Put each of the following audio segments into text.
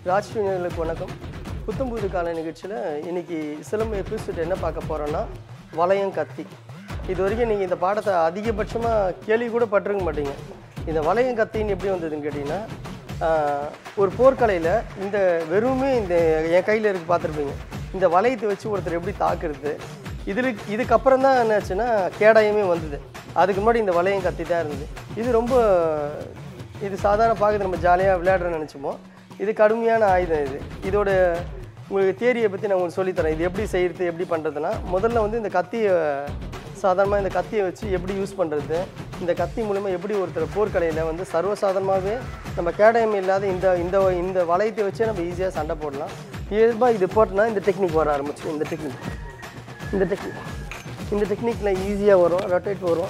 ராஜ்வினர்களுக்கு வணக்கம் புத்தம்புது கால நிகழ்ச்சியில் இன்னைக்கு சிலம்பு எபிசோட் என்ன பார்க்க போகிறோன்னா வளையம் கத்தி இது வரைக்கும் நீங்கள் இந்த பாடத்தை அதிகபட்சமாக கேள்வி கூட பட்டிருக்க மாட்டீங்க இந்த வளையம் கத்தின்னு எப்படி வந்ததுன்னு கேட்டிங்கன்னா ஆஹ், ஒரு போர்க்கலையில் இந்த வெறுமே இந்த என் கையில் இருக்கு பார்த்துருப்பீங்க இந்த வளையத்தை வச்சு ஒருத்தர் எப்படி தாக்குறது இதில் இதுக்கப்புறம் தான் என்னாச்சுன்னா கேடயமே வந்தது அதுக்கு முன்னாடி இந்த வளையம் கத்தி தான் இருந்தது இது ரொம்ப இது சாதாரண பார்க்குறது நம்ம ஜாலியாக விளையாடுறோம்னு நினச்சோமோ இது கடுமையான ஆயுதம் இது இதோட உங்களுக்கு தேரியை பற்றி நான் உங்களுக்கு சொல்லித்தரேன் இது எப்படி செய்கிறது எப்படி பண்ணுறதுன்னா முதல்ல வந்து இந்த கத்தியை சாதாரணமாக இந்த கத்தியை வச்சு எப்படி யூஸ் பண்ணுறது இந்த கத்தி மூலமா எப்படி ஒருத்தர் போர்க்கலையில் வந்து சர்வசாதாரணமாகவே நம்ம கேடயம் இல்லாத இந்த இந்த இந்த வளையத்தை வச்சே நம்ம ஈஸியாக சண்டை போடலாம் இயல்பாக இது போட்டோன்னா இந்த டெக்னிக் வர ஆரம்பிச்சு இந்த டெக்னிக் இந்த டெக்னிக் இந்த டெக்னிக்கில் ஈஸியாக வரும் ரொட்டேட் வரும்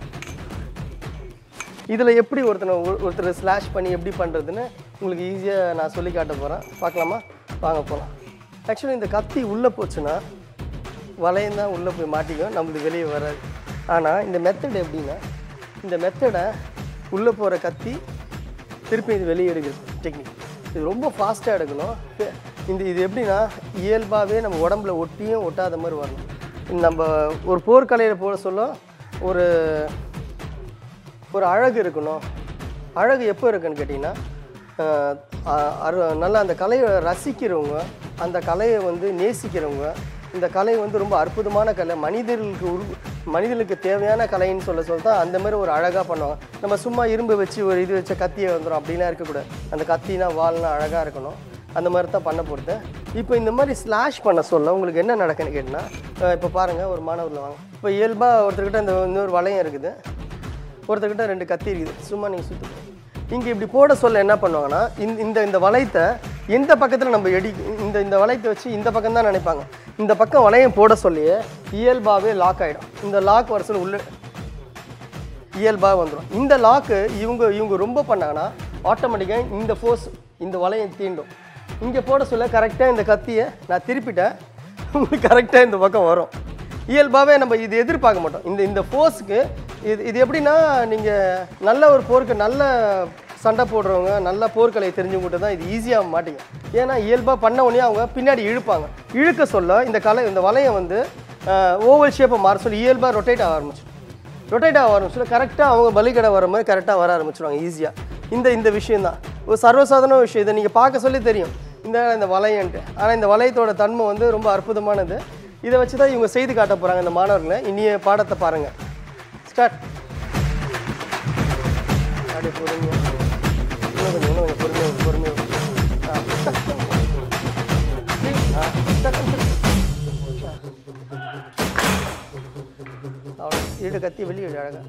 இதில் எப்படி ஒருத்தனை ஒரு- ஒருத்தர் ஸ்லாஷ் பண்ணி எப்படி பண்ணுறதுன்னு உங்களுக்கு ஈஸியாக நான் சொல்லி காட்ட போகிறேன் பார்க்கலாமா வாங்க போகலாம் ஆக்சுவலி இந்த கத்தி உள்ளே போச்சுன்னா வளையம் தான் உள்ளே போய் மாட்டிக்கும் நம்மளுக்கு வெளியே வராது ஆனால் இந்த மெத்தட் எப்படின்னா இந்த மெத்தடை உள்ளே போகிற கத்தி திருப்பி இது வெளியே எடுக்கிறது டெக்னிக் இது ரொம்ப ஃபாஸ்ட்டாக எடுக்கணும் இ- இந்த இது எப்படின்னா இயல்பாகவே நம்ம உடம்புல ஒட்டியும் ஒட்டாத மாதிரி வரணும் நம்ம ஒரு போர்க்கலையில் போட சொல்ல ஒரு ஒரு அழகு இருக்கணும் அழகு எப்போ இருக்குன்னு கேட்டிங்கன்னா ஆஹ், அ- அரு நல்லா அந்த கலையை ரசிக்கிறவங்க அந்த கலையை வந்து நேசிக்கிறவங்க இந்த கலை வந்து ரொம்ப அற்புதமான கலை மனிதர்களுக்கு உரு மனிதர்களுக்கு தேவையான கலைன்னு சொல்ல சொல்ல தான் அந்த மாதிரி ஒரு அழகாக பண்ணுவாங்க நம்ம சும்மா இரும்பு வச்சு ஒரு இது வச்ச கத்தியை வந்துடும் அப்படிலாம் இருக்கக்கூடாது அந்த கத்தினா வால்னா அழகாக இருக்கணும் அந்த மாதிரி தான் பண்ண போகிறது இப்போ இந்த மாதிரி ஸ்லாஷ் பண்ண சொல்ல உங்களுக்கு என்ன நடக்குன்னு கேட்டிங்கன்னா இப்போ பாருங்கள் ஒரு மாணவரில் வாங்க இப்போ இயல்பாக ஒருத்தர்கிட்ட இந்த இன்னொரு வளையம் இருக்குது ஒருத்தர்கிட்ட ரெண்டு கத்தி இருக்குது சும்மா நீங்கள் சுற்று இங்கே இப்படி போட சொல்ல என்ன பண்ணுவாங்கன்னா இந்த இந்த இந்த வளையத்தை எந்த பக்கத்தில் நம்ம எடி இந்த இந்த வளையத்தை வச்சு இந்த பக்கம் தான் நினைப்பாங்க இந்த பக்கம் வளையம் போட சொல்லியே இயல்பாகவே லாக் ஆகிடும் இந்த லாக் வர சொல்ல உள்ள இயல்பாக வந்துடும் இந்த லாக்கு இவங்க இவங்க ரொம்ப பண்ணாங்கன்னா ஆட்டோமேட்டிக்காக இந்த ஃபோர்ஸ் இந்த வளையம் தீண்டும் இங்கே போட சொல்ல கரெக்டாக இந்த கத்தியை நான் திருப்பிட்டேன் உங்களுக்கு கரெக்டாக இந்த பக்கம் வரும் இயல்பாகவே நம்ம இது எதிர்பார்க்க மாட்டோம் இந்த இந்த ஃபோர்ஸுக்கு இது இது எப்படின்னா நீங்கள் நல்ல ஒரு போருக்கு நல்ல சண்டை போடுறவங்க நல்ல போர்க்கலை தெரிஞ்சவங்ககிட்ட தான் இது ஈஸியாக மாட்டீங்க ஏன்னா இயல்பாக பண்ண உடனே அவங்க பின்னாடி இழுப்பாங்க இழுக்க சொல்ல இந்த கலை இந்த வளையம் வந்து ஓவல் ஷேப்பை மாற சொல்லி இயல்பாக ரொட்டேட் ஆக ஆரம்பிச்சிடும் ரொட்டேட் ஆக ஆரம்பிச்சு கரெக்டாக அவங்க பலிகடை வர மாதிரி கரெக்டாக வர ஆரம்பிச்சிருவாங்க ஈஸியாக இந்த இந்த விஷயம் தான் ஒரு சர்வசாதாரண விஷயம் இதை நீங்கள் பார்க்க சொல்லி தெரியும் இந்த இந்த வளையன்ட்டு ஆனால் இந்த வளையத்தோட தன்மை வந்து ரொம்ப அற்புதமானது இதை வச்சு தான் இவங்க செய்து காட்ட போகிறாங்க இந்த மாணவர்களை இனிய பாடத்தை பாருங்கள் ஸ்டார்ட் அப்படியே பொறுமையா இன்னும் கொஞ்சம் இன்னும் கொஞ்சம் பொறுமையாக பொறுமையாக ஆ ஆ டக்குனு அவ்வளோ இடு கத்தி வெளியே விடு அழகா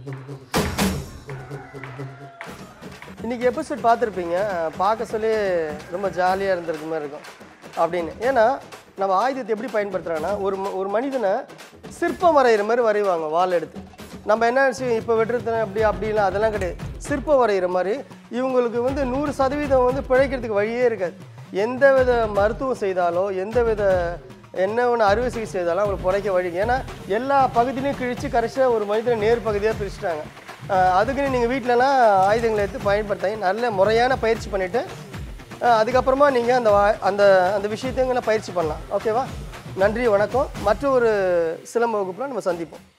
இன்னைக்கு எபிசோட் பார்த்துருப்பீங்க பார்க்க சொல்லி ரொம்ப ஜாலியாக இருந்திருக்க மாதிரி இருக்கும் அப்படின்னு ஏன்னா நம்ம ஆயுதத்தை எப்படி பயன்படுத்துகிறாங்கன்னா ஒரு ம- ஒரு மனிதனை சிற்பம் வரைகிற மாதிரி வரைவாங்க வாள் எடுத்து நம்ம என்ன விஷயம் இப்போ வெட்டுறது அப்படி அப்படிலாம் அதெல்லாம் கிடையாது சிற்பம் வரைகிற மாதிரி இவங்களுக்கு வந்து நூறு சதவீதம் வந்து பிழைக்கிறதுக்கு வழியே இருக்காது எந்த வித மருத்துவம் செய்தாலோ எந்த வித என்ன ஒன்று அறுவை சிகிச்சை செய்தாலும் அவங்களுக்கு பிழைக்க வழி ஏன்னா எல்லா பகுதியிலையும் கிழிச்சு கடைசியாக ஒரு மனிதனை நேர் பகுதியாக பிரிச்சுட்டாங்க ஆஹ் அதுக்குன்னு நீங்கள் வீட்டிலலாம் ஆயுதங்களை எடுத்து பயன்படுத்தாங்க நல்ல முறையான பயிற்சி பண்ணிவிட்டு அதுக்கப்புறமா நீங்கள் அந்த வா- அந்த அந்த விஷயத்தைங்களை பயிற்சி பண்ணலாம் ஓகேவா நன்றி வணக்கம் மற்ற ஒரு சிலம்ப வகுப்பில் நம்ம சந்திப்போம்